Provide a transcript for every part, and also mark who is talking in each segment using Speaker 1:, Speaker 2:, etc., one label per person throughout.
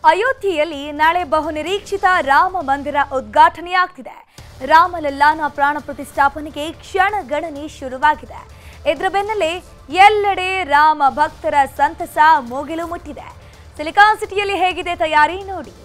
Speaker 1: ಅಯೋಧ್ಯೆಯಲ್ಲಿ ನಾಳೆ ಬಹುನಿರೀಕ್ಷಿತ ರಾಮ ಮಂದಿರ ಉದ್ಘಾಟನೆಯಾಗ್ತಿದೆ ರಾಮಲಲ್ಲಾನ ಪ್ರಾಣ ಪ್ರತಿಷ್ಠಾಪನೆಗೆ ಕ್ಷಣಗಣನೆ ಶುರುವಾಗಿದೆ ಇದರ ಬೆನ್ನಲ್ಲೇ ಎಲ್ಲೆಡೆ ರಾಮ ಭಕ್ತರ ಸಂತಸ ಮುಗಿಲು ಮುಟ್ಟಿದೆ ಸಿಲಿಕಾನ್ ಸಿಟಿಯಲ್ಲಿ ಹೇಗಿದೆ ತಯಾರಿ ನೋಡಿ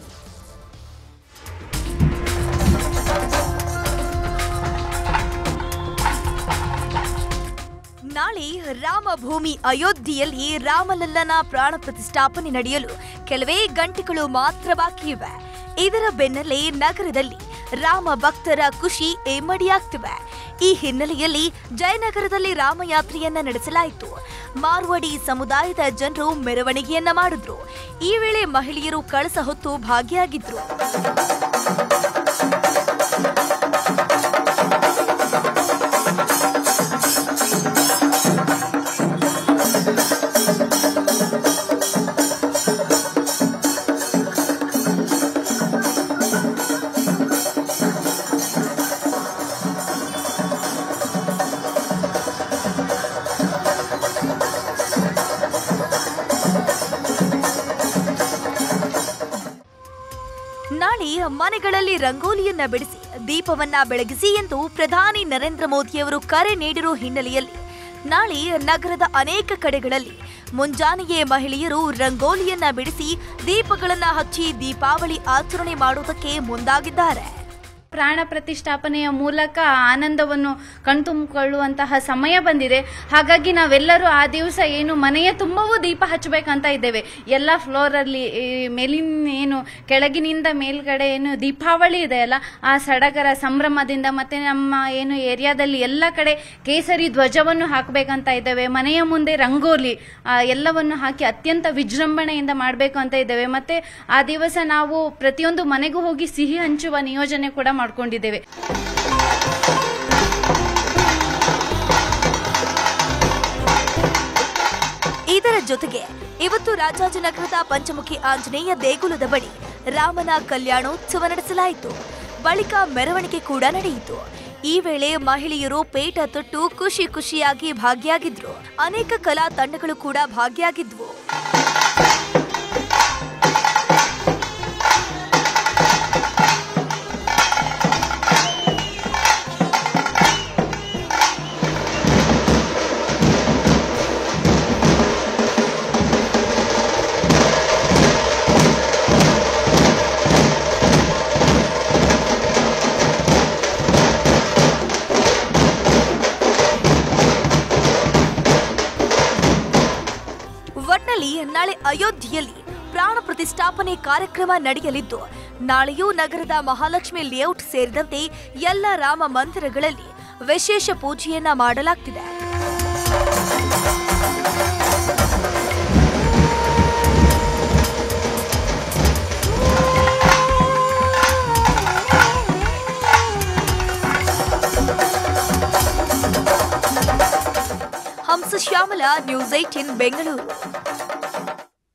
Speaker 1: ನಾಳೆ ರಾಮಭೂಮಿ ಅಯೋಧ್ಯೆಯಲ್ಲಿ ರಾಮಲಲ್ಲನ ಪ್ರಾಣ ಪ್ರತಿಷ್ಠಾಪನೆ ನಡೆಯಲು ಕೆಲವೇ ಗಂಟೆಗಳು ಮಾತ್ರ ಬಾಕಿ ಇವೆ ಇದರ ಬೆನ್ನಲ್ಲೇ ನಗರದಲ್ಲಿ ರಾಮ ಭಕ್ತರ ಖುಷಿ ಇಮ್ಮಡಿಯಾಗ್ತಿವೆ ಈ ಹಿನ್ನೆಲೆಯಲ್ಲಿ ಜಯನಗರದಲ್ಲಿ ರಾಮಯಾತ್ರೆಯನ್ನ ನಡೆಸಲಾಯಿತು ಮಾರ್ವಾಡಿ ಸಮುದಾಯದ ಜನರು ಮೆರವಣಿಗೆಯನ್ನ ಮಾಡಿದ್ರು ಈ ವೇಳೆ ಮಹಿಳೆಯರು ಕಳಸ ಹೊತ್ತು ಭಾಗಿಯಾಗಿದ್ರು ನಾಳೆ ಮನೆಗಳಲ್ಲಿ ರಂಗೋಲಿಯನ್ನ ಬಿಡಿಸಿ ದೀಪವನ್ನ ಬೆಳಗಿಸಿ ಎಂದು ಪ್ರಧಾನಿ ನರೇಂದ್ರ ಮೋದಿಯವರು ಕರೆ ನೀಡಿರೋ ಹಿನ್ನೆಲೆಯಲ್ಲಿ ನಾಳೆ ನಗರದ ಅನೇಕ ಕಡೆಗಳಲ್ಲಿ ಮುಂಜಾನೆಯೇ ಮಹಿಳೆಯರು ರಂಗೋಲಿಯನ್ನ ಬಿಡಿಸಿ ದೀಪಗಳನ್ನ ಹಚ್ಚಿ ದೀಪಾವಳಿ ಆಚರಣೆ ಮಾಡುವುದಕ್ಕೆ ಮುಂದಾಗಿದ್ದಾರೆ
Speaker 2: ಪ್ರಾಣ ಪ್ರತಿಷ್ಠಾಪನೆಯ ಮೂಲಕ ಆನಂದವನ್ನು ಕಣ್ತುಂಬಿಕೊಳ್ಳುವಂತಹ ಸಮಯ ಬಂದಿದೆ ಹಾಗಾಗಿ ನಾವೆಲ್ಲರೂ ಆ ದಿವಸ ಏನು ಮನೆಯ ತುಂಬವೂ ದೀಪ ಹಚ್ಚಬೇಕಂತ ಇದ್ದೇವೆ ಎಲ್ಲ ಫ್ಲೋರಲ್ಲಿ ಈ ಮೇಲಿನ ಏನು ಕೆಳಗಿನಿಂದ ಮೇಲ್ಗಡೆ ಏನು ದೀಪಾವಳಿ ಇದೆಯಲ್ಲ ಆ ಸಡಗರ ಸಂಭ್ರಮದಿಂದ ಮತ್ತೆ ನಮ್ಮ ಏನು ಏರಿಯಾದಲ್ಲಿ ಎಲ್ಲ ಕಡೆ ಕೇಸರಿ ಧ್ವಜವನ್ನು ಹಾಕಬೇಕಂತ ಇದ್ದೇವೆ ಮನೆಯ ಮುಂದೆ ರಂಗೋಲಿ ಆ, ಎಲ್ಲವನ್ನು ಹಾಕಿ ಅತ್ಯಂತ ವಿಜೃಂಭಣೆಯಿಂದ ಮಾಡಬೇಕು ಅಂತ ಇದ್ದೇವೆ ಮತ್ತೆ ಆ ದಿವಸ ನಾವು ಪ್ರತಿಯೊಂದು ಮನೆಗೂ ಹೋಗಿ ಸಿಹಿ ಹಂಚುವ ನಿಯೋಜನೆ ಕೂಡ ಮಾಡ್ಕೊಂಡಿದ್ದೇವೆ
Speaker 1: ಇದರ ಜೊತೆಗೆ ಇವತ್ತು ರಾಜಾಜಿನಗರದ ಪಂಚಮುಖಿ ಆಂಜನೇಯ ದೇಗುಲದ ಬಳಿ ರಾಮನ ಕಲ್ಯಾಣೋತ್ಸವ ನಡೆಸಲಾಯಿತು ಬಳಿಕ ಮೆರವಣಿಗೆ ಕೂಡ ನಡೆಯಿತು ಈ ವೇಳೆ ಮಹಿಳೆಯರು ಪೇಟ ತೊಟ್ಟು ಖುಷಿ ಖುಷಿಯಾಗಿ ಭಾಗಿಯಾಗಿದ್ರು ಅನೇಕ ಕಲಾ ತಂಡಗಳು ಕೂಡ ಭಾಗಿಯಾಗಿದ್ವು ಒಟ್ನಲ್ಲಿ ನಾಳೆ ಅಯೋಧ್ಯೆಯಲ್ಲಿ ಪ್ರಾಣ ಪ್ರತಿಷ್ಠಾಪನೆ ಕಾರ್ಯಕ್ರಮ ನಡೆಯಲಿದ್ದು ನಾಳೆಯೂ ನಗರದ ಮಹಾಲಕ್ಷ್ಮಿ ಲೇಔಟ್ ಸೇರಿದಂತೆ ಎಲ್ಲ ರಾಮ ಮಂದಿರಗಳಲ್ಲಿ ವಿಶೇಷ ಪೂಜೆಯನ್ನ ಮಾಡಲಾಗ್ತಿದೆ ಹಂಸ ಶ್ಯಾಮಲ ನ್ಯೂಸ್ ಏಟಿನ್ ಬೆಂಗಳೂರು